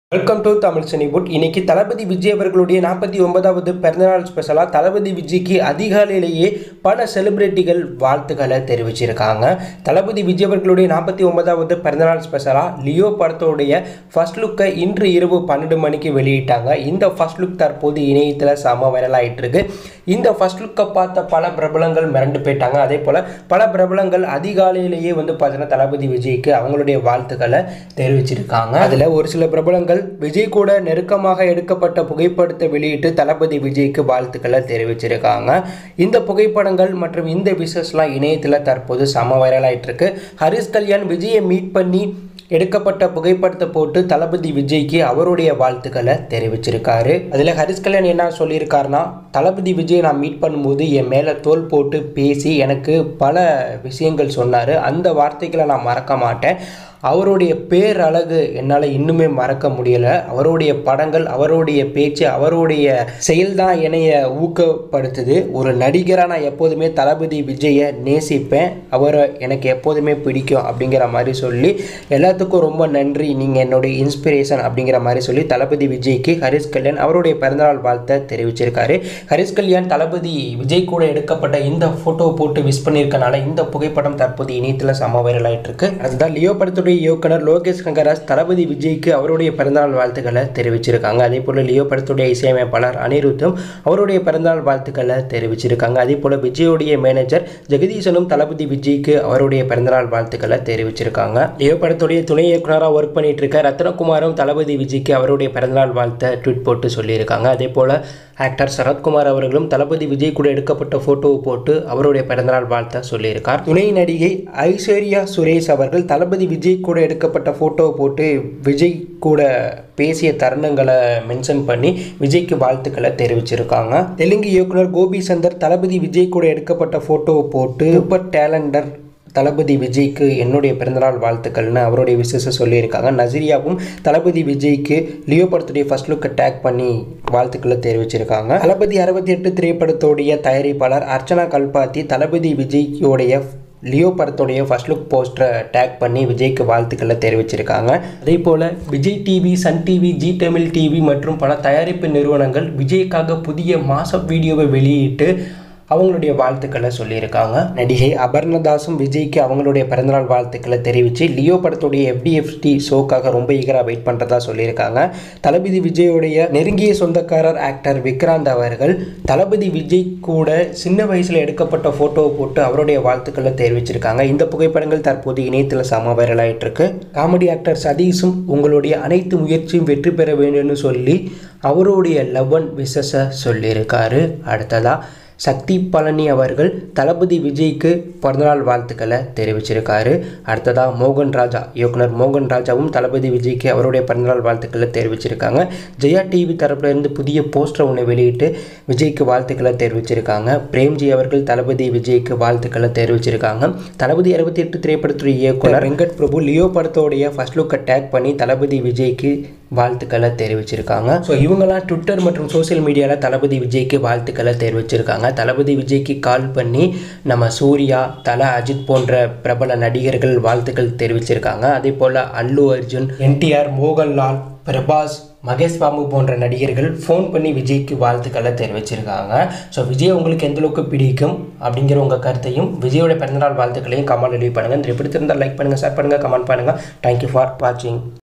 welcome to Tamil சினிபுட் இன்னைக்கு தளபதி விஜய் அவர்களுடைய நாற்பத்தி ஒன்பதாவது பிறந்தநாள் ஸ்பெஷலாக தளபதி விஜய்க்கு அதிகாலையிலேயே பல செலிபிரிட்டிகள் வாழ்த்துக்களை தெரிவிச்சிருக்காங்க தளபதி விஜய் அவர்களுடைய நாற்பத்தி ஒன்பதாவது பிறந்தநாள் ஸ்பெஷலாக லியோ படத்தோடைய ஃபர்ஸ்ட் லுக்கை இன்று இரவு பன்னெண்டு மணிக்கு வெளியிட்டாங்க இந்த ஃபர்ஸ்ட் லுக் தற்போது இணையத்தில் செம வைரல் ஆயிட்டு இருக்கு இந்த ஃபர்ஸ்ட் லுக்கை பார்த்த பல பிரபலங்கள் மிரண்டு போயிட்டாங்க அதே போல் பல பிரபலங்கள் அதிகாலையிலேயே வந்து பார்த்தீங்கன்னா தளபதி விஜய்க்கு அவங்களுடைய வாழ்த்துக்களை தெரிவிச்சிருக்காங்க அதில் ஒரு சில பிரபலங்கள் விஜய் கூட நெருக்கமாக எடுக்கப்பட்ட புகைப்படத்தை வெளியிட்டு தளபதி விஜய்க்கு வாழ்த்துக்களை தெரிவிச்சிருக்காங்க இந்த புகைப்படங்கள் மற்றும் இந்த விஷஸ்லாம் இணையத்தில் தற்போது செம வைரல் ஆயிட்டு இருக்கு ஹரிஷ் கல்யாண் விஜயை மீட் பண்ணி எடுக்கப்பட்ட புகைப்படத்தை போட்டு தளபதி விஜய்க்கு அவருடைய வாழ்த்துக்களை தெரிவிச்சிருக்காரு அதில் ஹரிஷ் கல்யாண் என்ன சொல்லியிருக்காருன்னா தளபதி விஜய் நான் மீட் பண்ணும்போது என் மேலே தோல் போட்டு பேசி எனக்கு பல விஷயங்கள் சொன்னார் அந்த வார்த்தைகளை நான் மறக்க மாட்டேன் அவருடைய பேரழகு என்னால் இன்னுமே மறக்க முடியலை அவருடைய படங்கள் அவருடைய பேச்சு அவருடைய செயல் தான் என்னைய ஊக்கப்படுத்துது ஒரு நடிகராக நான் எப்போதுமே தளபதி விஜயை நேசிப்பேன் அவரை எனக்கு எப்போதுமே பிடிக்கும் அப்படிங்கிற மாதிரி சொல்லி எல்லாத்துக்கும் ரொம்ப நன்றி நீங்கள் என்னுடைய இன்ஸ்பிரேஷன் அப்படிங்கிற மாதிரி சொல்லி தளபதி விஜய்க்கு ஹரிஷ் கல்யாண் அவருடைய பிறந்தநாள் வாழ்த்தை தெரிவிச்சிருக்காரு ஹரிஷ் கல்யாண் தளபதி விஜய் கூட எடுக்கப்பட்ட இந்த ஃபோட்டோ போட்டு விஷ் பண்ணியிருக்கனால இந்த புகைப்படம் தற்போது இணையத்தில் சம வைரல் ஆயிட்டு இருக்கு அதுதான் லியோ படத்துடைய இயக்குனர் லோகேஷ் கங்கராஜ் தளபதி விஜய்க்கு அவருடைய பிறந்தநாள் வாழ்த்துக்களை தெரிவிச்சிருக்காங்க அதே போல லியோ படத்துடைய இசையமைப்பாளர் அனிருத்தும் அவருடைய பிறந்தநாள் வாழ்த்துக்களை தெரிவிச்சிருக்காங்க அதே போல விஜயோடைய மேனேஜர் ஜெகதீசனும் தளபதி விஜய்க்கு அவருடைய பிறந்தநாள் வாழ்த்துக்களை தெரிவிச்சிருக்காங்க லியோ படத்துடைய துணை இயக்குனராக ஒர்க் பண்ணிட்டு இருக்க ரத்னகுமாரும் தளபதி விஜய்க்கு அவருடைய பிறந்தநாள் வாழ்த்தை ட்வீட் போட்டு சொல்லியிருக்காங்க அதே போல ஆக்டர் சரத்குமார் அவர்களும் தளபதி விஜய் கூட எடுக்கப்பட்ட ஃபோட்டோவை போட்டு அவருடைய பிறந்தநாள் வாழ்த்தை சொல்லியிருக்கார் துணை நடிகை ஐஸ்வர்யா சுரேஷ் அவர்கள் தளபதி விஜய் கூட எடுக்கப்பட்ட ஃபோட்டோவை போட்டு விஜய் கூட பேசிய தருணங்களை மென்ஷன் பண்ணி விஜய்க்கு வாழ்த்துக்களை தெரிவிச்சிருக்காங்க தெலுங்கு இயக்குனர் கோபி சந்தர் தளபதி விஜய் கூட எடுக்கப்பட்ட ஃபோட்டோவை போட்டு சூப்பர் டேலண்டர் தளபதி விஜய்க்கு என்னுடைய பிறந்தநாள் வாழ்த்துக்கள்னு அவருடைய விசேஷ சொல்லியிருக்காங்க நசிரியாவும் தளபதி விஜய்க்கு லியோ படத்துடைய ஃபர்ஸ்ட் லுக்கை டேக் பண்ணி வாழ்த்துக்களை தெரிவிச்சிருக்காங்க தளபதி அறுபத்தி எட்டு திரைப்படத்துடைய தயாரிப்பாளர் அர்ச்சனா கல்பாத்தி தளபதி விஜய்யோடைய லியோ படத்துடைய ஃபர்ஸ்ட் லுக் போஸ்டரை டேக் பண்ணி விஜய்க்கு வாழ்த்துக்களை தெரிவிச்சிருக்காங்க அதே போல் Vijay TV Sun TV Zee Tamil TV மற்றும் பல தயாரிப்பு நிறுவனங்கள் விஜய்க்காக புதிய மாசப் வீடியோவை வெளியிட்டு அவங்களுடைய வாழ்த்துக்களை சொல்லியிருக்காங்க நடிகை அபர்ணதாஸும் விஜய்க்கு அவங்களுடைய பிறந்தநாள் வாழ்த்துக்களை தெரிவித்து லியோ படத்துடைய எஃப்டிஎஃப்டி ஷோக்காக ரொம்ப ஈகராக வெயிட் பண்ணுறதா சொல்லியிருக்காங்க தளபதி விஜயோடைய நெருங்கிய சொந்தக்காரர் ஆக்டர் விக்ராந்த் அவர்கள் தளபதி விஜய் கூட சின்ன வயசில் எடுக்கப்பட்ட ஃபோட்டோவை போட்டு அவருடைய வாழ்த்துக்களை தெரிவிச்சிருக்காங்க இந்த புகைப்படங்கள் தற்போது இணையத்தில் சம வைரல் ஆயிட்டு இருக்கு காமெடி ஆக்டர் சதீஷும் உங்களுடைய அனைத்து முயற்சியும் வெற்றி பெற வேண்டும்னு சொல்லி அவருடைய லவன் விசஸை சொல்லியிருக்காரு அடுத்ததாக சக்தி பழனி அவர்கள் தளபதி விஜய்க்கு பிறந்தநாள் வாழ்த்துக்களை தெரிவிச்சிருக்காரு அடுத்ததாக மோகன் ராஜா இயக்குனர் மோகன் ராஜாவும் தளபதி விஜய்க்கு அவருடைய பிறந்தநாள் வாழ்த்துக்களை தெரிவிச்சிருக்காங்க ஜெயா டிவி தரப்புல இருந்து புதிய போஸ்டர் ஒன்று வெளியிட்டு விஜய்க்கு வாழ்த்துக்களை தெரிவிச்சிருக்காங்க பிரேம்ஜி அவர்கள் தளபதி விஜய்க்கு வாழ்த்துக்களை தெரிவிச்சிருக்காங்க தளபதி அறுபத்தி எட்டு திரைப்படத்துடைய இயக்குனர் வெங்கட் பிரபு லியோ படத்தோடைய ஃபர்ஸ்ட் லுக்கை டேக் பண்ணி தளபதி விஜய்க்கு வாழ்த்துக்களை தெரிவிச்சிருக்காங்க ஸோ இவங்கெல்லாம் ட்விட்டர் மற்றும் சோசியல் மீடியாவில் தளபதி விஜய்க்கு வாழ்த்துக்களை தெரிவிச்சிருக்காங்க தளபதி விஜய்க்கு கால் பண்ணி நம்ம சூர்யா தல அஜித் போன்ற பிரபல நடிகர்கள் வாழ்த்துக்கள் தெரிவிச்சிருக்காங்க அதே போல் அல்லு அர்ஜுன் என்டிஆர் மோகன்லால் பிரபாஸ் மகேஷ் பாபு போன்ற நடிகர்கள் ஃபோன் பண்ணி விஜய்க்கு வாழ்த்துக்களை தெரிவிச்சிருக்காங்க ஸோ விஜய் உங்களுக்கு எந்த அளவுக்கு பிடிக்கும் அப்படிங்கிற உங்கள் கருத்தையும் விஜயோட பிறந்தநாள் வாழ்த்துக்களையும் கமெண்ட் லீவ் பண்ணுங்கள் இந்த பிடித்திருந்தால் லைக் பண்ணுங்கள் ஷேர் பண்ணுங்கள் கமெண்ட் பண்ணுங்கள் தேங்க்யூ ஃபார் வாட்சிங்